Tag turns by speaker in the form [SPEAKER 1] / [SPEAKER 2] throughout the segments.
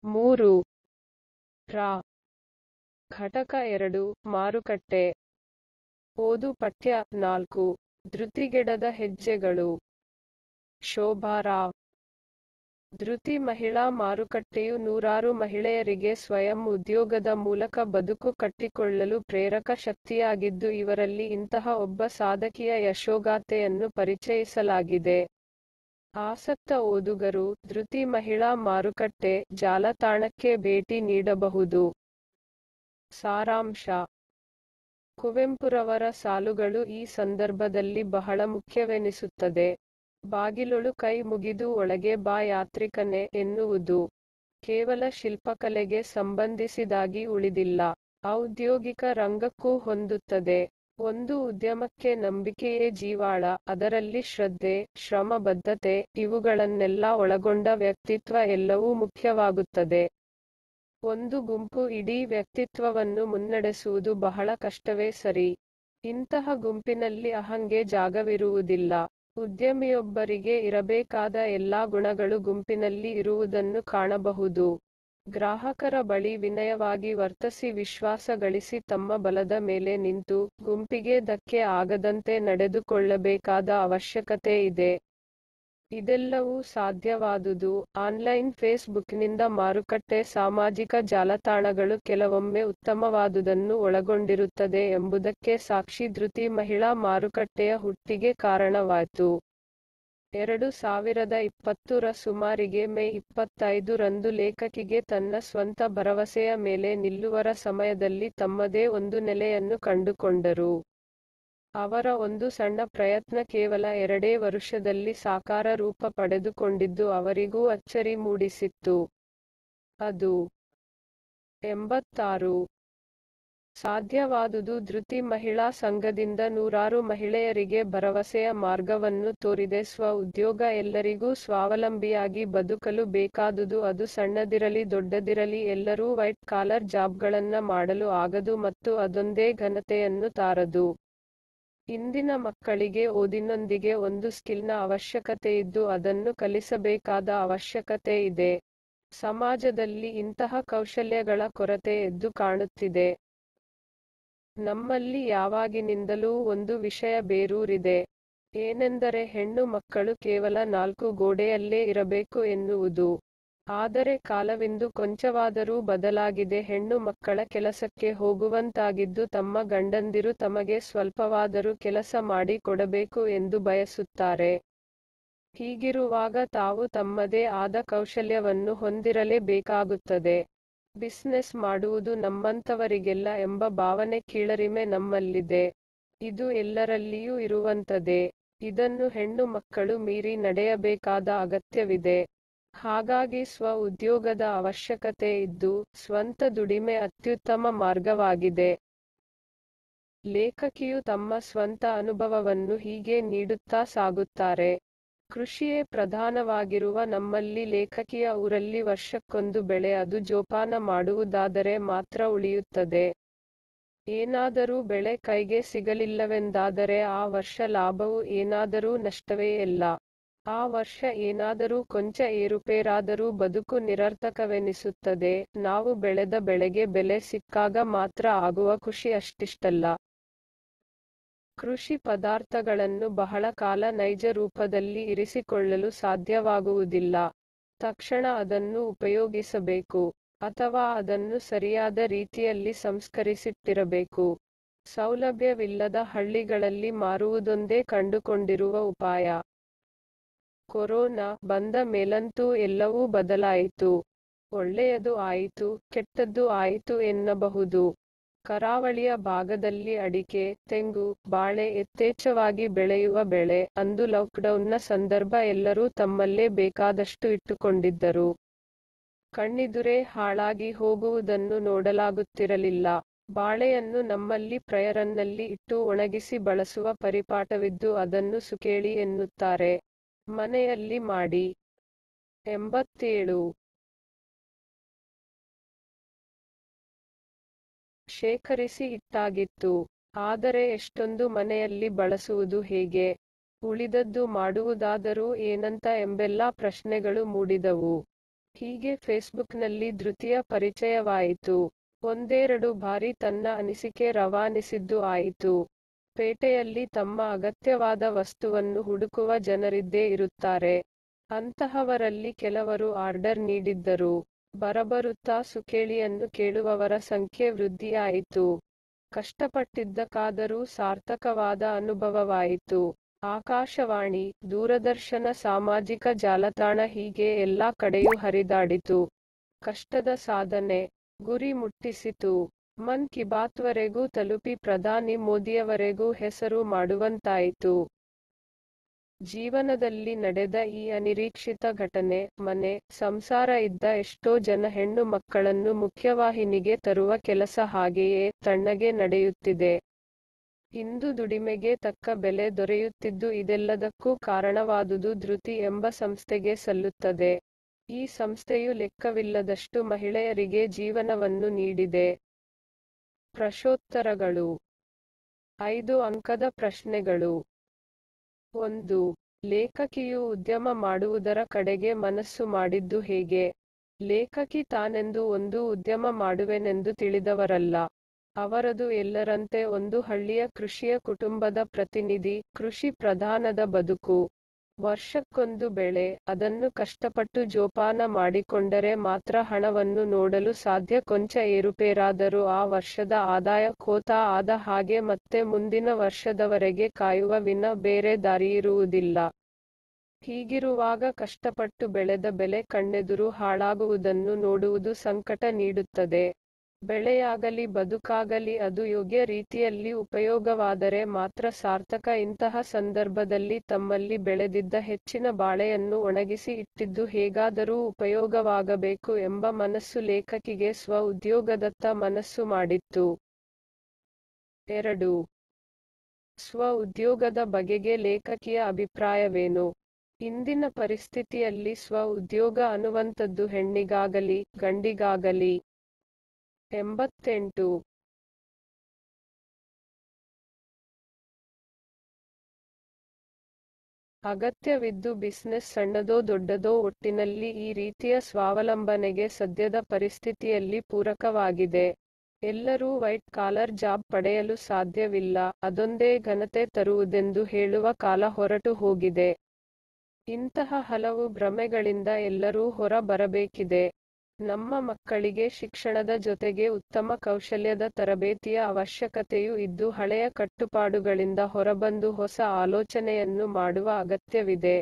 [SPEAKER 1] ಮೂರು ರ ಘಟಕ ಎರಡು ಮಾರುಕಟ್ಟೆ ಓದು ಪಠ್ಯ ನಾಲ್ಕು ಧೃತಿಗೆಡದ ಹೆಜ್ಜೆಗಳು ಶೋಭಾರಾವ್ ಧೃತಿ ಮಹಿಳಾ ಮಾರುಕಟ್ಟೆಯು ನೂರಾರು ಮಹಿಳೆಯರಿಗೆ ಸ್ವಯಂ ಉದ್ಯೋಗದ ಮೂಲಕ ಬದುಕು ಕಟ್ಟಿಕೊಳ್ಳಲು ಪ್ರೇರಕ ಶಕ್ತಿಯಾಗಿದ್ದು ಇವರಲ್ಲಿ ಇಂತಹ ಒಬ್ಬ ಸಾಧಕಿಯ ಯಶೋಗಾಥೆಯನ್ನು ಪರಿಚಯಿಸಲಾಗಿದೆ. ಆಸಕ್ತ ಓದುಗರು ಧೃತಿ ಮಹಿಳಾ ಮಾರುಕಟ್ಟೆ ಜಾಲತಾಣಕ್ಕೆ ಭೇಟಿ ನೀಡಬಹುದು. ಸಾರಾಂಶ ಕುವೆಂಪುರವರ ಸಾಲುಗಳು ಈ ಸಂದರ್ಭದಲ್ಲಿ ಬಹಳ ಮುಖ್ಯವೆನಿಸುತ್ತದೆ. ಬಾಗಿಲೊಳು ಕೈ ಮುಗಿದು ಒಳಗೆ ಬಾ ಯಾತ್ರಿಕನೇ ಎನ್ನುವುದು ಕೇವಲ ಶಿಲ್ಪಕಲೆಗೆ ಸಂಬಂಧಿಸಿದಾಗಿ ಉಳಿದಿಲ್ಲ. ಔದ್ಯೋಗಿಕ ರಂಗಕ್ಕೂ ಹೊಂದುತ್ತದೆ. ಒಂದು ಉದ್ಯಮಕ್ಕೆ ನಂಬಿಕೆಯೇ ಜೀವಾಳ, ಅದರಲ್ಲಿ ಶ್ರದ್ಧೆ, ಶ್ರಮಬದ್ಧತೆ ಇವುಗಳನ್ನೆಲ್ಲ ಒಳಗೊಂಡ ವ್ಯಕ್ತಿತ್ವ ಎಲ್ಲವೂ ಮುಖ್ಯವಾಗುತ್ತದೆ. ಒಂದು ಗುಂಪು ಇಡೀ ವ್ಯಕ್ತಿತ್ವವನ್ನು ಮುನ್ನಡೆಸುವುದು ಬಹಳ ಕಷ್ಟವೇ ಸರಿ. ಇಂತಹ ಗುಂಪಿನಲ್ಲಿ ಅಹಂಗೆ ಜಾಗವಿರುವುದಿಲ್ಲ. ಉದ್ಯಮಿಯೊಬ್ಬರಿಗೆ ಇರಬೇಕಾದ ಎಲ್ಲಾ ಗುಣಗಳು ಗುಂಪಿನಲ್ಲಿ ಇರುವುದನ್ನು ಕಾಣಬಹುದು. ಗ್ರಾಹಕರ ಬಳಿ ವಿನಯವಾಗಿ ವರ್ತಿಸಿ ವಿಶ್ವಾಸ ಗಳಿಸಿ ತಮ್ಮ ಬಲದ ಮೇಲೆ ನಿಂತು, ಗುಂಪಿಗೆ ಧಕ್ಕೆ ಆಗದಂತೆ ನಡೆದುಕೊಳ್ಳಬೇಕಾದ ಅವಶ್ಯಕತೆ ಇದೆ. ಇದೆಲ್ಲವೂ ಸಾಧ್ಯವಾದುದು ಆನ್ಲೈನ್ ಫೇಸ್ ಬುಕ್ನಿಂದ ಮಾರುಕಟ್ಟೆ ಸಾಮಾಜಿಕ ಜಾಲತಾಣಗಳು ಕೆಲವೊಮ್ಮೆ ಉತ್ತಮವಾದುದನ್ನು ಒಳಗೊಂಡಿರುತ್ತದೆ ಎಂಬುದಕ್ಕೆ ಸಾಕ್ಷಿ ಧೃತಿ ಮಹಿಳಾ ಮಾರುಕಟ್ಟೆಯ ಹುಟ್ಟಿಗೆ ಕಾರಣವಾಯ್ತು. ಎರಡು ಸಾವಿರದ ಇಪ್ಪತ್ತು ರ ಸುಮಾರಿಗೆ ಮೇ ಇಪ್ಪತ್ತೈದು ರಂದು ಲೇಖಕಿಗೆ ತನ್ನ ಸ್ವಂತ ಭರವಸೆಯ ಮೇಲೆ ನಿಲ್ಲುವರ ಸಮಯದಲ್ಲಿ ತಮ್ಮದೇ ಒಂದು ನೆಲೆಯನ್ನು ಕಂಡುಕೊಂಡರು. ಅವರ ಒಂದು ಸಣ್ಣ ಪ್ರಯತ್ನ ಕೇವಲ ಎರಡೇ ವರುಷದಲ್ಲಿ ಸಾಕಾರ ರೂಪ ಪಡೆದುಕೊಂಡಿದ್ದು ಅವರಿಗೂ ಅಚ್ಚರಿ ಮೂಡಿಸಿತ್ತು. ಅದು ಎಂಬತ್ತಾರು ಸಾಧ್ಯವಾದುದು ಧೃತಿ ಮಹಿಳಾ ಸಂಘದಿಂದ ನೂರಾರು ಮಹಿಳೆಯರಿಗೆ ಭರವಸೆಯ ಮಾರ್ಗವನ್ನು ತೋರಿದೆ ಸ್ವ ಉದ್ಯೋಗ ಎಲ್ಲರಿಗೂ ಸ್ವಾವಲಂಬಿಯಾಗಿ ಬದುಕಲು ಬೇಕಾದುದು ಅದು ಸಣ್ಣದಿರಲಿ ದೊಡ್ಡದಿರಲಿ ಎಲ್ಲರೂ ವೈಟ್ ಕಾಲರ್ ಜಾಬ್ಗಳನ್ನ ಮಾಡಲು ಆಗದು ಮತ್ತು ಅದೊಂದೇ ಘನತೆಯನ್ನು ತಾರದು. ಇಂದಿನ ಮಕ್ಕಳಿಗೆ ಓದಿನೊಂದಿಗೆ ಒಂದು ಸ್ಕಿಲ್ನ ಅವಶ್ಯಕತೆಯಿದ್ದು ಅದನ್ನು ಕಲಿಸಬೇಕಾದ ಅವಶ್ಯಕತೆ ಇದೆ. ಸಮಾಜದಲ್ಲಿ ಇಂತಹ ಕೌಶಲ್ಯಗಳ ಕೊರತೆ ಎದ್ದು ಕಾಣುತ್ತಿದೆ. ನಮ್ಮಲ್ಲಿ ಯಾವಾಗಿನಿಂದಲೂ ಒಂದು ವಿಷಯ ಬೇರೂರಿದೆ. ಏನೆಂದರೆ ಹೆಣ್ಣು ಮಕ್ಕಳು ಕೇವಲ ನಾಲ್ಕು ಗೋಡೆಯಲ್ಲೇ ಇರಬೇಕು ಎನ್ನುವುದು. ಆದರೆ ಕಾಲವಿಂದು ಕೊಂಚವಾದರೂ ಬದಲಾಗಿದೆ ಹೆಣ್ಣು ಮಕ್ಕಳ ಕೆಲಸಕ್ಕೆ ಹೋಗುವಂತಾಗಿದ್ದು ತಮ್ಮ ಗಂಡಂದಿರು ತಮಗೆ ಸ್ವಲ್ಪವಾದರೂ ಕೆಲಸ ಮಾಡಿ ಕೊಡಬೇಕು ಎಂದು ಬಯಸುತ್ತಾರೆ. ಹೀಗಿರುವಾಗ ತಾವು ತಮ್ಮದೇ ಆದ ಕೌಶಲ್ಯವನ್ನು ಹೊಂದಿರಲೇ ಬೇಕಾಗುತ್ತದೆ. ಬಿಸಿನೆಸ್ ಮಾಡುವುದು ನಮ್ಮಂಥವರಿಗೆಲ್ಲ ಎಂಬ ಭಾವನೆ ಕೀಳರಿಮೆ ನಮ್ಮಲ್ಲಿದೆ. ಇದು ಎಲ್ಲರಲ್ಲಿಯೂ ಇರುವಂಥದೇ. ಇದನ್ನು ಹೆಣ್ಣು ಮಕ್ಕಳು ಮೀರಿ ನಡೆಯಬೇಕಾದ ಅಗತ್ಯವಿದೆ. ಹಾಗಾಗಿ ಸ್ವ ಉದ್ಯೋಗದ ಅವಶ್ಯಕತೆ ಇದ್ದು, ಸ್ವಂತ ದುಡಿಮೆ ಅತ್ಯುತ್ತಮ ಮಾರ್ಗವಾಗಿದೆ. ಲೇಖಕಿಯು ತಮ್ಮ ಸ್ವಂತ ಅನುಭವವನ್ನು ಹೀಗೆ ನೀಡುತ್ತಾ ಸಾಗುತ್ತಾರೆ. ಕೃಷಿಯೇ ಪ್ರಧಾನವಾಗಿರುವ ನಮ್ಮಲ್ಲಿ ಲೇಖಕಿಯ ಊರಲ್ಲಿ ವರ್ಷಕ್ಕೊಂದು ಬೆಳೆ ಅದು ಜೋಪಾನ ಮಾಡುವುದಾದರೆ ಮಾತ್ರ ಉಳಿಯುತ್ತದೆ. ಏನಾದರೂ ಬೆಳೆ ಕೈಗೆ ಸಿಗಲಿಲ್ಲವೆಂದಾದರೆ ಆ ವರ್ಷ ಲಾಭವೂ ಏನಾದರೂ ನಷ್ಟವೇ ಎಲ್ಲ. ಆ ವರ್ಷ ಏನಾದರೂ ಕೊಂಚ ಏರುಪೇರಾದರೂ ಬದುಕು ನಿರರ್ಥಕವೆನಿಸುತ್ತದೆ. ನಾವು ಬೆಳೆದ ಬೆಳೆಗೆ ಬೆಲೆ ಸಿಕ್ಕಾಗ ಮಾತ್ರ ಆಗುವ ಖುಷಿ ಅಷ್ಟಿಷ್ಟಲ್ಲ. ಕೃಷಿ ಪದಾರ್ಥಗಳನ್ನು ಬಹಳ ಕಾಲ ನೈಜ ರೂಪದಲ್ಲಿ ಇರಿಸಿಕೊಳ್ಳಲು ಸಾಧ್ಯವಾಗುವುದಿಲ್ಲ. ತಕ್ಷಣ ಅದನ್ನು ಉಪಯೋಗಿಸಬೇಕು. ಅಥವಾ ಅದನ್ನು ಸರಿಯಾದ ರೀತಿಯಲ್ಲಿ ಸಂಸ್ಕರಿಸಿಟ್ಟಿರಬೇಕು. ಸೌಲಭ್ಯವಿಲ್ಲದ ಹಳ್ಳಿಗಳಲ್ಲಿ ಮಾರುವುದೊಂದೇ ಕಂಡುಕೊಂಡಿರುವ ಉಪಾಯ. ಕೊರೋನಾ ಬಂದ ಮೇಲಂತೂ ಎಲ್ಲವೂ ಬದಲಾಯಿತು. ಒಳ್ಳೆಯದು ಆಯಿತು, ಕೆಟ್ಟದ್ದೂ ಆಯಿತು ಎನ್ನಬಹುದು. ಕರಾವಳಿಯ ಭಾಗದಲ್ಲಿ ಅಡಿಕೆ, ತೆಂಗು, ಬಾಳೆ ಯಥೇಚ್ಛವಾಗಿ ಬೆಳೆಯುವ ಬೆಳೆ. ಅಂದು ಲಾಕ್ಡೌನ್ನ ಸಂದರ್ಭ ಎಲ್ಲರೂ ತಮ್ಮಲ್ಲೇ ಬೇಕಾದಷ್ಟು ಇಟ್ಟುಕೊಂಡಿದ್ದರು. ಕಣ್ಣೆದುರೇ ಹಾಳಾಗಿ ಹೋಗುವುದನ್ನು ನೋಡಲಾಗುತ್ತಿರಲಿಲ್ಲ. ಬಾಳೆಯನ್ನು ನಮ್ಮಲ್ಲಿ ಡ್ರಯರನ್ನಲ್ಲಿ ಇಟ್ಟು ಒಣಗಿಸಿ ಬಳಸುವ ಪರಿಪಾಠವಿದ್ದು ಅದನ್ನು ಸುಕೇಳಿ ಎನ್ನುತ್ತಾರೆ. ಮನೆಯಲ್ಲಿ ಮಾಡಿ. ಎಂಬತ್ತೇಳು ಶೇಖರಿಸಿ ಇಟ್ಟಾಗಿತ್ತು. ಆದರೆ ಎಷ್ಟೊಂದು ಮನೆಯಲ್ಲಿ ಬಳಸುವುದು ಹೇಗೆ? ಉಳಿದದ್ದು ಮಾಡುವುದಾದರೂ ಏನಂತ ಎಂಬೆಲ್ಲಾ ಪ್ರಶ್ನೆಗಳು ಮೂಡಿದವು. ಹೀಗೆ ಫೇಸ್ಬುಕ್ನಲ್ಲಿ ಧೃತಿಯ ಪರಿಚಯವಾಯಿತು. ಒಂದೆರಡು ಬಾರಿ ತನ್ನ ಅನಿಸಿಕೆ ರವಾನಿಸಿದ್ದು ಆಯಿತು. ಪೇಟೆಯಲ್ಲಿ ತಮ್ಮ ಅಗತ್ಯವಾದ ವಸ್ತುವನ್ನು ಹುಡುಕುವ ಜನರಿದ್ದೇ ಇರುತ್ತಾರೆ. ಅಂತಹವರಲ್ಲಿ ಕೆಲವರು ಆರ್ಡರ್ ನೀಡಿದ್ದರು. ಬರಬರುತ್ತಾ ಸುಕೇಳಿಯನ್ನು ಕೇಳುವವರ ಸಂಖ್ಯೆ ವೃದ್ಧಿಯಾಯಿತು. ಕಷ್ಟಪಟ್ಟಿದ್ದಕ್ಕಾದರೂ ಸಾರ್ಥಕವಾದ ಅನುಭವವಾಯಿತು. ಆಕಾಶವಾಣಿ, ದೂರದರ್ಶನ ಸಾಮಾಜಿಕ ಜಾಲತಾಣ ಹೀಗೆ ಎಲ್ಲಾ ಕಡೆಯೂ ಹರಿದಾಡಿತು. ಕಷ್ಟದ ಸಾಧನೆ. ಗುರಿ ಮುಟ್ಟಿಸಿತು. ಮನ್ ಕಿ ಬಾತ್ವರೆಗೂ ತಲುಪಿ ಪ್ರಧಾನಿ ಮೋದಿಯವರೆಗೂ ಹೆಸರು ಮಾಡುವಂತಾಯಿತು. ಜೀವನದಲ್ಲಿ ನಡೆದ ಈ ಅನಿರೀಕ್ಷಿತ ಘಟನೆ, ಮನೆ, ಸಂಸಾರ ಇದ್ದ ಎಷ್ಟೋ ಜನ ಹೆಣ್ಣು ಮಕ್ಕಳನ್ನು ಮುಖ್ಯವಾಹಿನಿಗೆ ತರುವ ಕೆಲಸ ಹಾಗೆಯೇ ತಣ್ಣಗೆ ನಡೆಯುತ್ತಿದೆ. ಇಂದು ದುಡಿಮೆಗೆ ತಕ್ಕ ಬೆಲೆ ದೊರೆಯುತ್ತಿದ್ದು ಇದೆಲ್ಲದಕ್ಕೂ ಕಾರಣವಾದುದು ಧೃತಿ ಎಂಬ ಸಂಸ್ಥೆಗೆ ಸಲ್ಲುತ್ತದೆ. ಈ ಸಂಸ್ಥೆಯು ಲೆಕ್ಕವಿಲ್ಲದಷ್ಟು ಮಹಿಳೆಯರಿಗೆ ಜೀವನವನ್ನು ನೀಡಿದೆ. ಪ್ರಶ್ನೋತ್ತರಗಳು ಐದು ಅಂಕದ ಪ್ರಶ್ನೆಗಳು ಒಂದು. ಲೇಖಕಿಯು ಉದ್ಯಮ ಮಾಡುವುದರ ಕಡೆಗೆ ಮನಸ್ಸು ಮಾಡಿದ್ದು ಹೇಗೆ? ಲೇಖಕಿ ತಾನೆಂದೂ ಒಂದೂ ಉದ್ಯಮ ಮಾಡುವೆನೆಂದು ತಿಳಿದವರಲ್ಲ. ಅವರದು ಎಲ್ಲರಂತೆ ಒಂದು ಹಳ್ಳಿಯ ಕೃಷಿಕ ಕುಟುಂಬದ ಪ್ರತಿನಿಧಿ, ಕೃಷಿ ಪ್ರಧಾನದ ಬದುಕು. ವರ್ಷಕ್ಕೊಂದು ಬೆಳೆ, ಅದನ್ನು ಕಷ್ಟಪಟ್ಟು ಜೋಪಾನ ಮಾಡಿಕೊಂಡರೆ ಮಾತ್ರ ಹಣವನ್ನು ನೋಡಲು ಸಾಧ್ಯ ಕೊಂಚ ಏರುಪೇರಾದರೂ ಆ ವರ್ಷದ ಆದಾಯ ಖೋತಾ ಆದ ಹಾಗೆ ಮತ್ತೆ ಮುಂದಿನ ವರ್ಷದವರೆಗೆ ಕಾಯುವ ವಿನಾ ಬೇರೆ ದಾರಿಯಿರುವುದಿಲ್ಲ. ಹೀಗಿರುವಾಗ ಕಷ್ಟಪಟ್ಟು ಬೆಳೆದ ಬೆಳೆ ಕಣ್ಣೆದುರು ಹಾಳಾಗುವುದನ್ನು ನೋಡುವುದು ಸಂಕಟ ನೀಡುತ್ತದೆ. ಬೆಳೆಯಾಗಲಿ ಬದುಕಾಗಲಿ ಅದು ಯೋಗ್ಯ ರೀತಿಯಲ್ಲಿ ಉಪಯೋಗವಾದರೆ ಮಾತ್ರ ಸಾರ್ಥಕ ಇಂತಹ ಸಂದರ್ಭದಲ್ಲಿ ತಮ್ಮಲ್ಲಿ ಬೆಳೆದಿದ್ದ ಹೆಚ್ಚಿನ ಬಾಳೆಯನ್ನು ಒಣಗಿಸಿ ಇಟ್ಟಿದ್ದು ಹೇಗಾದರೂ ಉಪಯೋಗವಾಗಬೇಕು ಎಂಬ ಮನಸ್ಸು ಲೇಖಕಿಗೆ ಸ್ವ ಉದ್ಯೋಗದತ್ತ ಮನಸ್ಸು ಮಾಡಿತ್ತು. ಎರಡು. ಸ್ವ ಉದ್ಯೋಗದ ಬಗೆಗೆ ಲೇಖಕಿಯ ಅಭಿಪ್ರಾಯವೇನು? ಇಂದಿನ ಪರಿಸ್ಥಿತಿಯಲ್ಲಿ ಸ್ವ ಉದ್ಯೋಗ ಅನ್ನುವಂಥದ್ದು ಹೆಣ್ಣಿಗಾಗಲಿ ಗಂಡಿಗಾಗಲಿ ಎಂಬತ್ತೆಂಟು. ಅಗತ್ಯವಿದ್ದು ಬಿಸಿನೆಸ್ ಸಣ್ಣದೋ ದೊಡ್ಡದೋ ಒಟ್ಟಿನಲ್ಲಿ ಈ ರೀತಿಯ ಸ್ವಾವಲಂಬನೆಗೆ ಸದ್ಯದ ಪರಿಸ್ಥಿತಿಯಲ್ಲಿ ಪೂರಕವಾಗಿದೆ. ಎಲ್ಲರೂ ವೈಟ್ ಕಾಲರ್ ಜಾಬ್ ಪಡೆಯಲು ಸಾಧ್ಯವಿಲ್ಲ, ಅದೊಂದೇ ಘನತೆ ತರುವುದೆಂದು ಹೇಳುವ ಕಾಲ ಹೊರಟು ಹೋಗಿದೆ. ಇಂತಹ ಹಲವು ಭ್ರಮೆಗಳಿಂದ ಎಲ್ಲರೂ ಹೊರ ಬರಬೇಕಿದೆ. ನಮ್ಮ ಮಕ್ಕಳಿಗೆ ಶಿಕ್ಷಣದ ಜೊತೆಗೆ ಉತ್ತಮ ಕೌಶಲ್ಯದ ತರಬೇತಿಯ ಅವಶ್ಯಕತೆಯೂ ಇದ್ದು ಹಳೆಯ ಕಟ್ಟುಪಾಡುಗಳಿಂದ ಹೊರಬಂದು ಹೊಸ ಆಲೋಚನೆಯನ್ನು ಮಾಡುವ ಅಗತ್ಯವಿದೆ.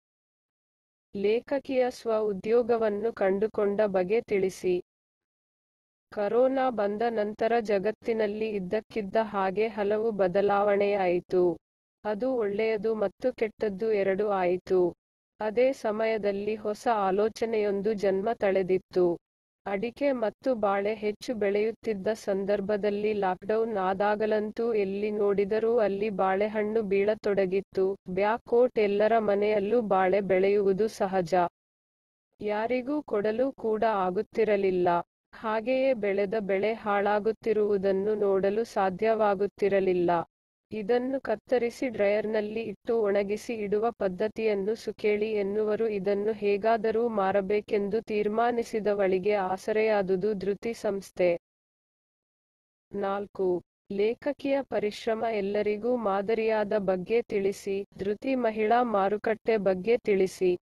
[SPEAKER 1] ಲೇಖಕಿಯ ಸ್ವ ಉದ್ಯೋಗವನ್ನು ಕಂಡುಕೊಂಡ ಬಗೆ ತಿಳಿಸಿ. ಕರೋನಾ ಬಂದ ನಂತರ ಜಗತ್ತಿನಲ್ಲಿ ಇದ್ದಕ್ಕಿದ್ದ ಹಾಗೆ ಹಲವು ಬದಲಾವಣೆಯಾಯಿತು. ಅದು ಒಳ್ಳೆಯದು ಮತ್ತು ಕೆಟ್ಟದ್ದು ಎರಡೂ ಆಯಿತು. ಅದೇ ಸಮಯದಲ್ಲಿ ಹೊಸ ಆಲೋಚನೆಯೊಂದು ಜನ್ಮ ತಳೆದಿತ್ತು. ಅಡಿಕೆ ಮತ್ತು ಬಾಳೆ ಹೆಚ್ಚು ಬೆಳೆಯುತ್ತಿದ್ದ ಸಂದರ್ಭದಲ್ಲಿ ಲಾಕ್ಡೌನ್ ಆದಾಗಲಂತೂ ಎಲ್ಲಿ ನೋಡಿದರೂ ಅಲ್ಲಿ ಬಾಳೆಹಣ್ಣು ಬೀಳತೊಡಗಿತ್ತು. ಬ್ಯಾಕ್ ಕೋಟ್ ಎಲ್ಲರ ಮನೆಯಲ್ಲೂ ಬಾಳೆ ಬೆಳೆಯುವುದು ಸಹಜ. ಯಾರಿಗೂ ಕೊಡಲು ಕೂಡ ಆಗುತ್ತಿರಲಿಲ್ಲ. ಹಾಗೆಯೇ ಬೆಳೆದ ಬೆಳೆ ಹಾಳಾಗುತ್ತಿರುವುದನ್ನು ನೋಡಲು ಸಾಧ್ಯವಾಗುತ್ತಿರಲಿಲ್ಲ. ಇದನ್ನು ಕತ್ತರಿಸಿ ಡ್ರಯರ್ನಲ್ಲಿ ಇಟ್ಟು ಒಣಗಿಸಿ ಇಡುವ ಪದ್ಧತಿಯನ್ನು ಸುಕೇಳಿ ಎನ್ನುವರು ಇದನ್ನು ಹೇಗಾದರೂ ಮಾರಬೇಕೆಂದು ತೀರ್ಮಾನಿಸಿದವಳಿಗೆ ಆಸರೆಯಾದುದು ಧೃತಿ ಸಂಸ್ಥೆ. ನಾಲ್ಕು. ಲೇಖಕಿಯ ಪರಿಶ್ರಮ ಎಲ್ಲರಿಗೂ ಮಾದರಿಯಾದ ಬಗ್ಗೆ ತಿಳಿಸಿ. ಧೃತಿ ಮಹಿಳಾ ಮಾರುಕಟ್ಟೆ ಬಗ್ಗೆ ತಿಳಿಸಿ.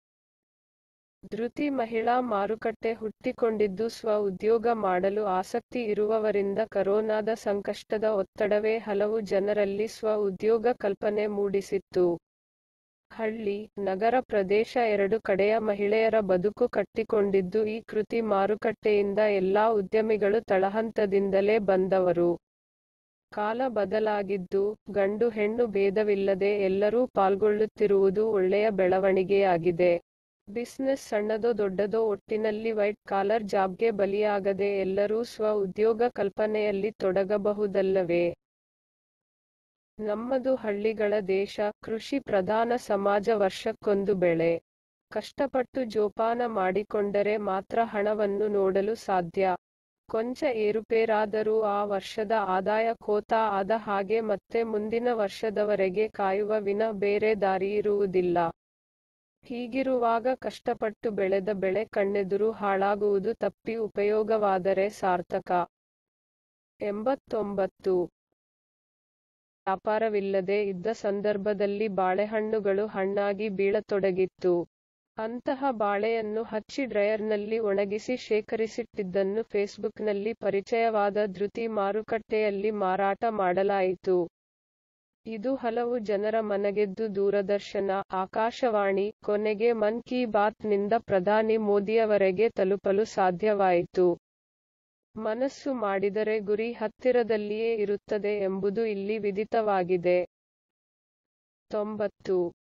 [SPEAKER 1] ಧೃತಿ ಮಹಿಳಾ ಮಾರುಕಟ್ಟೆ ಹುಟ್ಟಿಕೊಂಡಿದ್ದು ಸ್ವ ಉದ್ಯೋಗ ಮಾಡಲು ಆಸಕ್ತಿ ಇರುವವರಿಂದ ಕರೋನಾದ ಸಂಕಷ್ಟದ ಒತ್ತಡವೇ ಹಲವು ಜನರಲ್ಲಿ ಸ್ವ ಉದ್ಯೋಗ ಕಲ್ಪನೆ ಮೂಡಿಸಿತ್ತು. ಹಳ್ಳಿ, ನಗರ ಪ್ರದೇಶ ಎರಡು ಕಡೆಯ ಮಹಿಳೆಯರ ಬದುಕು ಕಟ್ಟಿಕೊಂಡಿದ್ದು ಈ ಕೃತಿ ಮಾರುಕಟ್ಟೆಯಿಂದ ಎಲ್ಲಾ ಉದ್ಯಮಿಗಳು ತಳಹಂತದಿಂದಲೇ ಬಂದವರು. ಕಾಲ ಬದಲಾಗಿದ್ದು, ಗಂಡು ಹೆಣ್ಣು ಭೇದವಿಲ್ಲದೆ ಎಲ್ಲರೂ ಪಾಲ್ಗೊಳ್ಳುತ್ತಿರುವುದು ಒಳ್ಳೆಯ ಬೆಳವಣಿಗೆಯಾಗಿದೆ. ಬಿಸಿನೆಸ್ ಸಣ್ಣದೋ ದೊಡ್ಡದೋ ಒಟ್ಟಿನಲ್ಲಿ ವೈಟ್ ಕಾಲರ್ ಜಾಬ್ಗೆ ಬಲಿಯಾಗದೆ ಎಲ್ಲರೂ ಸ್ವ ಉದ್ಯೋಗ ಕಲ್ಪನೆಯಲ್ಲಿ ತೊಡಗಬಹುದಲ್ಲವೇ? ನಮ್ಮದು ಹಳ್ಳಿಗಳ ದೇಶ, ಕೃಷಿ ಪ್ರಧಾನ ಸಮಾಜ ವರ್ಷಕ್ಕೊಂದು ಬೆಳೆ. ಕಷ್ಟಪಟ್ಟು ಜೋಪಾನ ಮಾಡಿಕೊಂಡರೆ ಮಾತ್ರ ಹಣವನ್ನು ನೋಡಲು ಸಾಧ್ಯ. ಕೊಂಚ ಏರುಪೇರಾದರೂ ಆ ವರ್ಷದ ಆದಾಯ ಖೋತಾ ಆದ ಹಾಗೆ ಮತ್ತೆ ಮುಂದಿನ ವರ್ಷದವರೆಗೆ ಕಾಯುವ ವಿನಾ ಬೇರೆ ದಾರಿಯಿರುವುದಿಲ್ಲ. ಹೀಗಿರುವಾಗ ಕಷ್ಟಪಟ್ಟು ಬೆಳೆದ ಬೆಳೆ ಕಣ್ಣೆದುರು ಹಾಳಾಗುವುದು ತಪ್ಪಿ ಉಪಯೋಗವಾದರೆ ಸಾರ್ಥಕ. ಎಂಬತ್ತೊಂಬತ್ತು ವ್ಯಾಪಾರವಿಲ್ಲದೆ ಇದ್ದ ಸಂದರ್ಭದಲ್ಲಿ ಬಾಳೆಹಣ್ಣುಗಳು ಹಣ್ಣಾಗಿ ಬೀಳತೊಡಗಿತ್ತು. ಅಂತಹ ಬಾಳೆಯನ್ನು ಹಚ್ಚಿ ಡ್ರೈಯರ್ನಲ್ಲಿ ಒಣಗಿಸಿ ಶೇಖರಿಸಿಟ್ಟಿದ್ದನ್ನು ಫೇಸ್ಬುಕ್ನಲ್ಲಿ ಪರಿಚಯವಾದ ಧೃತಿ ಮಾರುಕಟ್ಟೆಯಲ್ಲಿ ಮಾರಾಟ ಮಾಡಲಾಯಿತು. ಇದು ಹಲವು ಜನರ ಮನಗೆದ್ದು ದೂರದರ್ಶನ, ಆಕಾಶವಾಣಿ, ಕೊನೆಗೆ ಮನ್ ಕಿ ಬಾತ್ ನಿಂದ ಪ್ರಧಾನಿ ಮೋದಿಯವರೆಗೆ ತಲುಪಲು ಸಾಧ್ಯವಾಯಿತು. ಮನಸ್ಸು ಮಾಡಿದರೆ ಗುರಿ ಹತ್ತಿರದಲ್ಲಿಯೇ ಇರುತ್ತದೆ ಎಂಬುದು ಇಲ್ಲಿ ವಿದಿತವಾಗಿದೆ. ತೊಂಬತ್ತು